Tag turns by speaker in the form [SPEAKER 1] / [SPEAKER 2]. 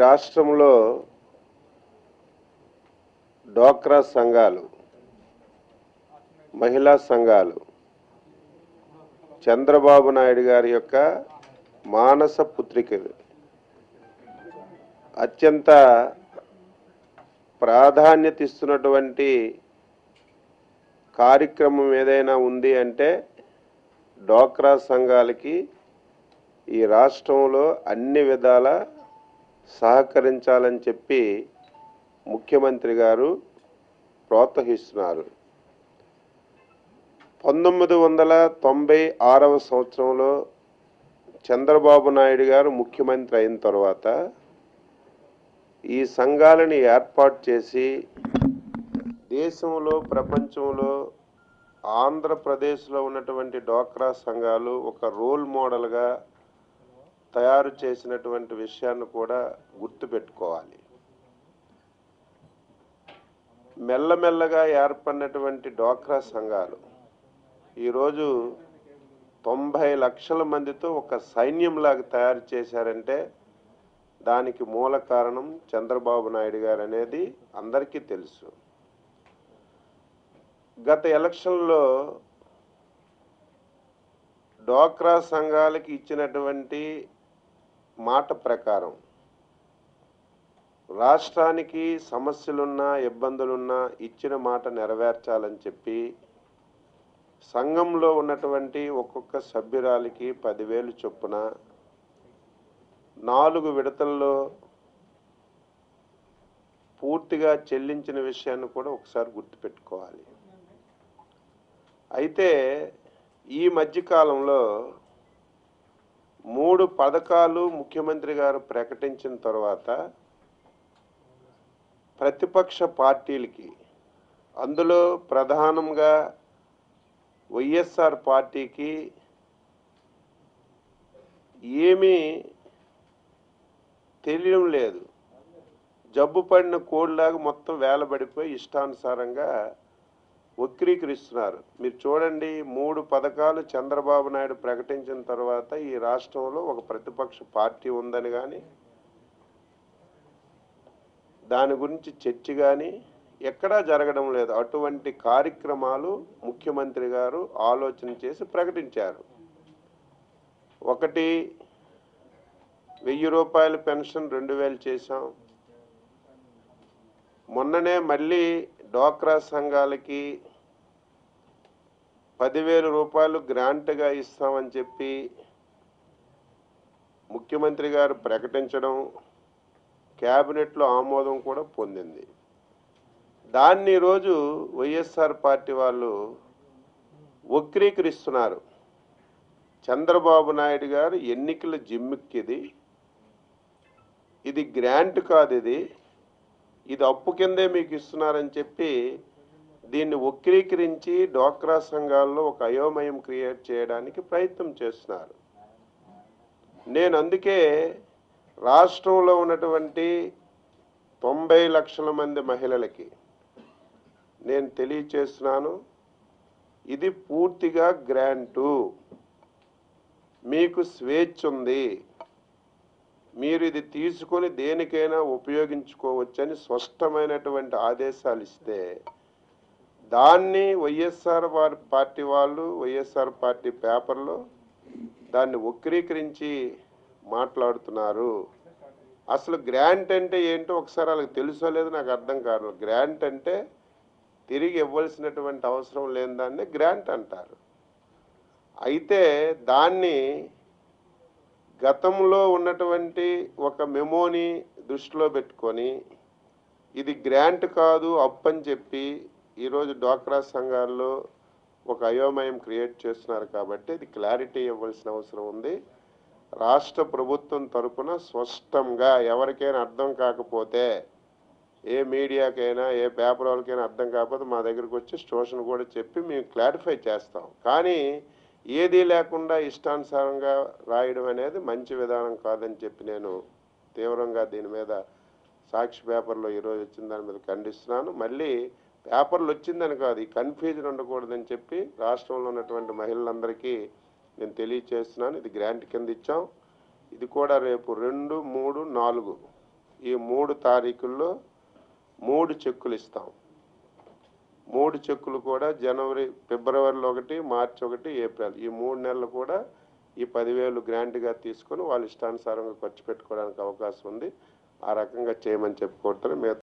[SPEAKER 1] రాష్ట్రంలో డోక్రా సంఘాలు మహిళా సంఘాలు చంద్రబాబు నాయుడు గారి యొక్క మానస పుత్రికలు అత్యంత ప్రాధాన్యత ఇస్తున్నటువంటి కార్యక్రమం ఏదైనా ఉంది అంటే డోక్రా సంఘాలకి ఈ రాష్ట్రంలో అన్ని విధాల సహకరించాలని చెప్పి ముఖ్యమంత్రి గారు ప్రోత్సహిస్తున్నారు పంతొమ్మిది వందల తొంభై ఆరవ సంవత్సరంలో చంద్రబాబు నాయుడు గారు ముఖ్యమంత్రి అయిన తర్వాత ఈ సంఘాలను ఏర్పాటు చేసి దేశంలో ప్రపంచంలో ఆంధ్రప్రదేశ్లో ఉన్నటువంటి డోక్రా సంఘాలు ఒక రోల్ మోడల్గా తయారు చేసినటువంటి విషయాన్ని కూడా గుర్తుపెట్టుకోవాలి మెల్లమెల్లగా ఏర్పడినటువంటి డోక్రా సంఘాలు ఈరోజు తొంభై లక్షల మందితో ఒక సైన్యంలాగా తయారు చేశారంటే దానికి మూల కారణం చంద్రబాబు నాయుడు గారు అనేది అందరికీ తెలుసు గత ఎలక్షన్లో డోక్రా సంఘాలకి ఇచ్చినటువంటి మాట ప్రకారం రాష్ట్రానికి సమస్యలున్నా ఇబ్బందులున్నా ఇచ్చిన మాట నెరవేర్చాలని చెప్పి సంఘంలో ఉన్నటువంటి ఒక్కొక్క సభ్యురాలికి పదివేలు చొప్పున నాలుగు విడతల్లో పూర్తిగా చెల్లించిన విషయాన్ని కూడా ఒకసారి గుర్తుపెట్టుకోవాలి అయితే ఈ మధ్యకాలంలో మూడు పథకాలు ముఖ్యమంత్రి గారు ప్రకటించిన తర్వాత ప్రతిపక్ష పార్టీలకి అందులో ప్రధానంగా వైఎస్ఆర్ పార్టీకి ఏమీ తెలియడం లేదు జబ్బు పడిన కోడిలాగా మొత్తం వేలబడిపోయి ఇష్టానుసారంగా వక్రీకరిస్తున్నారు మీరు చూడండి మూడు పథకాలు చంద్రబాబు నాయుడు ప్రకటించిన తర్వాత ఈ రాష్ట్రంలో ఒక ప్రతిపక్ష పార్టీ ఉందని కానీ దాని గురించి చర్చ కానీ ఎక్కడా జరగడం లేదు అటువంటి కార్యక్రమాలు ముఖ్యమంత్రి గారు ఆలోచన చేసి ప్రకటించారు ఒకటి వెయ్యి రూపాయల పెన్షన్ రెండు వేలు చేశాం మొన్ననే మళ్ళీ డోక్రా సంఘాలకి పదివేల రూపాయలు గ్రాంట్గా ఇస్తామని చెప్పి ముఖ్యమంత్రి గారు ప్రకటించడం క్యాబినెట్లో ఆమోదం కూడా పొందింది దాన్ని ఈరోజు వైఎస్ఆర్ పార్టీ వాళ్ళు వక్రీకరిస్తున్నారు చంద్రబాబు నాయుడు గారు ఎన్నికల జిమ్మిక్కిది ఇది గ్రాంట్ కాదు ఇది ఇది అప్పు కిందే మీకు ఇస్తున్నారని చెప్పి దీన్ని వక్రీకరించి డోక్రా సంఘాల్లో ఒక అయోమయం క్రియేట్ చేయడానికి ప్రయత్నం చేస్తున్నారు నేను అందుకే రాష్ట్రంలో ఉన్నటువంటి తొంభై లక్షల మంది మహిళలకి నేను తెలియచేస్తున్నాను ఇది పూర్తిగా గ్రాంటు మీకు స్వేచ్ఛ ఉంది మీరు ఇది తీసుకొని దేనికైనా ఉపయోగించుకోవచ్చని స్పష్టమైనటువంటి ఆదేశాలు ఇస్తే దాన్ని వైఎస్ఆర్ వారి పార్టీ వాళ్ళు వైఎస్ఆర్ పార్టీ పేపర్లో దాన్ని వక్రీకరించి మాట్లాడుతున్నారు అసలు గ్రాంట్ అంటే ఏంటో ఒకసారి వాళ్ళకి తెలుసో లేదో నాకు అర్థం కాదు గ్రాంట్ అంటే తిరిగి ఇవ్వాల్సినటువంటి అవసరం లేని దాన్ని గ్రాంట్ అంటారు అయితే దాన్ని గతంలో ఉన్నటువంటి ఒక మెమోని దృష్టిలో పెట్టుకొని ఇది గ్రాంట్ కాదు అప్పు అని చెప్పి ఈరోజు డ్వాక్రా సంఘాల్లో ఒక అయోమయం క్రియేట్ చేస్తున్నారు కాబట్టి ఇది క్లారిటీ ఇవ్వాల్సిన అవసరం ఉంది రాష్ట్ర ప్రభుత్వం తరపున స్పష్టంగా ఎవరికైనా అర్థం కాకపోతే ఏ మీడియాకైనా ఏ పేపర్ వాళ్ళకైనా అర్థం కాకపోతే మా దగ్గరికి వచ్చి స్టేషన్ కూడా చెప్పి మేము క్లారిఫై చేస్తాం కానీ ఏదీ లేకుండా ఇష్టానుసారంగా రాయడం అనేది మంచి విధానం కాదని చెప్పి నేను తీవ్రంగా దీని మీద సాక్షి పేపర్లో ఈరోజు వచ్చిన దాని మీద ఖండిస్తున్నాను మళ్ళీ పేపర్లు వచ్చిందని కాదు ఈ కన్ఫ్యూజన్ ఉండకూడదని చెప్పి రాష్ట్రంలో ఉన్నటువంటి మహిళలందరికీ నేను తెలియచేస్తున్నాను ఇది గ్రాంట్ కింద ఇచ్చాం ఇది కూడా రేపు రెండు మూడు నాలుగు ఈ మూడు తారీఖుల్లో మూడు చెక్కులు ఇస్తాం మూడు చెక్కులు కూడా జనవరి ఫిబ్రవరిలో ఒకటి మార్చి ఒకటి ఏప్రిల్ ఈ మూడు నెలలు కూడా ఈ పదివేలు గ్రాంట్గా తీసుకొని వాళ్ళ ఇష్టానుసారంగా ఖర్చు పెట్టుకోవడానికి అవకాశం ఉంది ఆ రకంగా చేయమని చెప్పుకుంటారు మిగతా